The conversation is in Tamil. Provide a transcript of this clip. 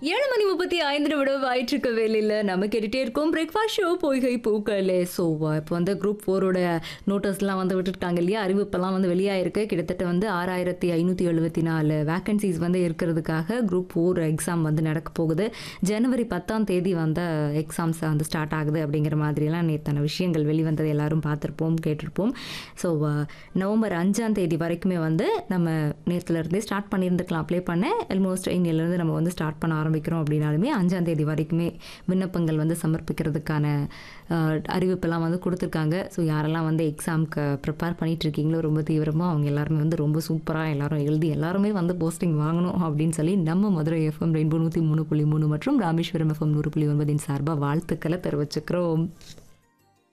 ஏழு மணி முப்பத்தி ஐந்து நிமிடம் ஆயிட்டிருக்க வேலையில் நம்ம கேட்டுகிட்டே இருக்கோம் பிரேக்ஃபாஸ்ட் ஷோ பொய்கை பூக்களே ஸோ இப்போ வந்து குரூப் ஃபோரோட நோட்டஸ்லாம் வந்து விட்டுருக்காங்க இல்லையா அறிவிப்பெல்லாம் வந்து வெளியாயிருக்கு கிட்டத்தட்ட வந்து ஆறாயிரத்தி ஐநூற்றி எழுபத்தி நாலு வேக்கன்சிஸ் வந்து இருக்கிறதுக்காக குரூப் ஃபோர் எக்ஸாம் வந்து நடக்க போகுது ஜனவரி பத்தாம் தேதி வந்த எக்ஸாம்ஸ் வந்து ஸ்டார்ட் ஆகுது அப்படிங்கிற மாதிரிலாம் நேத்தான விஷயங்கள் வெளிவந்தது எல்லாரும் பார்த்துருப்போம் கேட்டிருப்போம் ஸோ நவம்பர் அஞ்சாம் தேதி வரைக்குமே வந்து நம்ம நேரத்துல இருந்தே ஸ்டார்ட் பண்ணியிருந்துக்கலாம் அப்ளை பண்ண ஆல்மோஸ்ட் இன்னிலேருந்து நம்ம வந்து ஸ்டார்ட் பண்ண ஆரம்பிக்கிறோம் அப்படின்னாலுமே அஞ்சாம் தேதி வரைக்குமே விண்ணப்பங்கள் வந்து சமர்ப்பிக்கிறதுக்கான அஹ், அறிவிப்பெல்லாம் வந்து கொடுத்துருக்காங்க ஸோ யாரெல்லாம் வந்து எக்ஸாமுக்கு ப்ரிப்பேர் பண்ணிட்டு இருக்கீங்களோ ரொம்ப தீவிரமாக அவங்க எல்லாருமே வந்து ரொம்ப சூப்பராக எல்லாரும் எழுதி எல்லாருமே வந்து போஸ்டிங் வாங்கணும் அப்படின்னு சொல்லி நம்ம மதுரை எஃப்எம் ரெயின்போ நூற்றி மூணு புள்ளி மூணு மற்றும் ராமேஸ்வரம் எஃப்எம் நூறு புள்ளி ஒன்பதின் சார்பாக வாழ்த்துக்களை தெரிவிச்சுக்கிறோம்